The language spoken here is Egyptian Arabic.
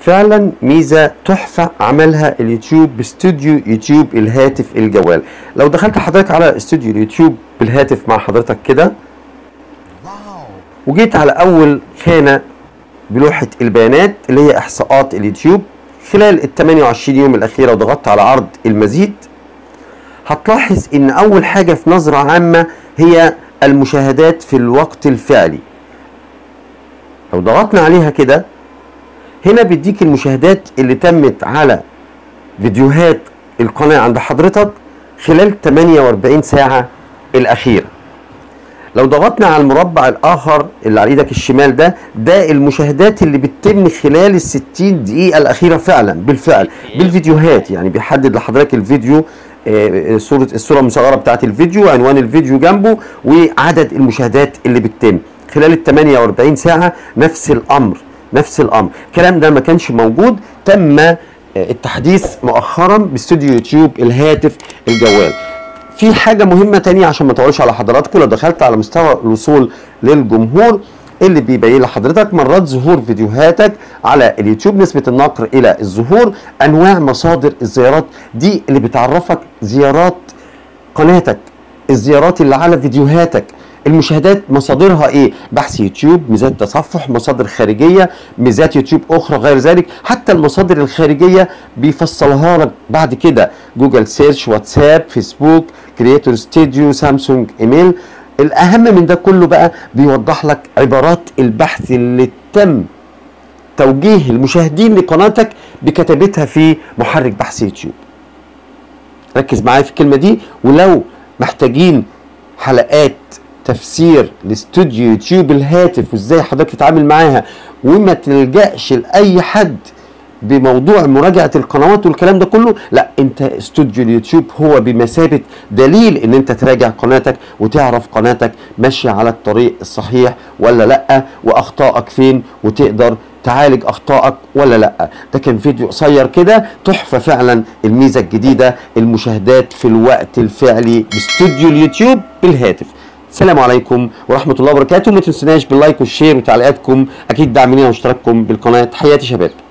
فعلا ميزه تحفه عملها اليوتيوب باستوديو يوتيوب الهاتف الجوال لو دخلت حضرتك على استوديو اليوتيوب بالهاتف مع حضرتك كده وجيت على اول خانه بلوحه البيانات اللي هي احصاءات اليوتيوب خلال ال 28 يوم الاخيره وضغطت على عرض المزيد هتلاحظ ان اول حاجه في نظره عامه هي المشاهدات في الوقت الفعلي لو ضغطنا عليها كده هنا بيديك المشاهدات اللي تمت على فيديوهات القناه عند حضرتك خلال 48 ساعه الاخيره لو ضغطنا على المربع الاخر اللي على ايدك الشمال ده ده المشاهدات اللي بتتم خلال ال 60 دقيقه الاخيره فعلا بالفعل بالفيديوهات يعني بيحدد لحضرتك الفيديو آه، صوره الصوره المصغره بتاعت الفيديو عنوان الفيديو جنبه وعدد المشاهدات اللي بتتم خلال ال 48 ساعه نفس الامر نفس الامر الكلام ده ما كانش موجود تم آه، التحديث مؤخرا باستوديو يوتيوب الهاتف الجوال في حاجة مهمة تانية عشان ما اطولش على حضراتكم لو دخلت على مستوى الوصول للجمهور اللي بيبين لحضرتك مرات ظهور فيديوهاتك على اليوتيوب نسبة النقر إلى الظهور أنواع مصادر الزيارات دي اللي بتعرفك زيارات قناتك الزيارات اللي على فيديوهاتك المشاهدات مصادرها ايه بحث يوتيوب ميزات تصفح مصادر خارجيه ميزات يوتيوب اخرى غير ذلك حتى المصادر الخارجيه بيفصلها لك بعد كده جوجل سيرش واتساب فيسبوك كرياتور ستوديو سامسونج ايميل الاهم من ده كله بقى بيوضح لك عبارات البحث اللي تم توجيه المشاهدين لقناتك بكتابتها في محرك بحث يوتيوب ركز معايا في الكلمه دي ولو محتاجين حلقات تفسير لاستوديو يوتيوب الهاتف وازاي حضرتك تتعامل معاها وما تلجاش لاي حد بموضوع مراجعه القنوات والكلام ده كله لا انت استوديو اليوتيوب هو بمثابه دليل ان انت تراجع قناتك وتعرف قناتك ماشيه على الطريق الصحيح ولا لا واخطائك فين وتقدر تعالج اخطائك ولا لا ده كان فيديو قصير كده تحفه فعلا الميزه الجديده المشاهدات في الوقت الفعلي باستوديو اليوتيوب بالهاتف السلام عليكم ورحمه الله وبركاته ما تنسوناش باللايك والشير وتعليقاتكم اكيد دعمنا واشتراككم بالقناه تحياتي شباب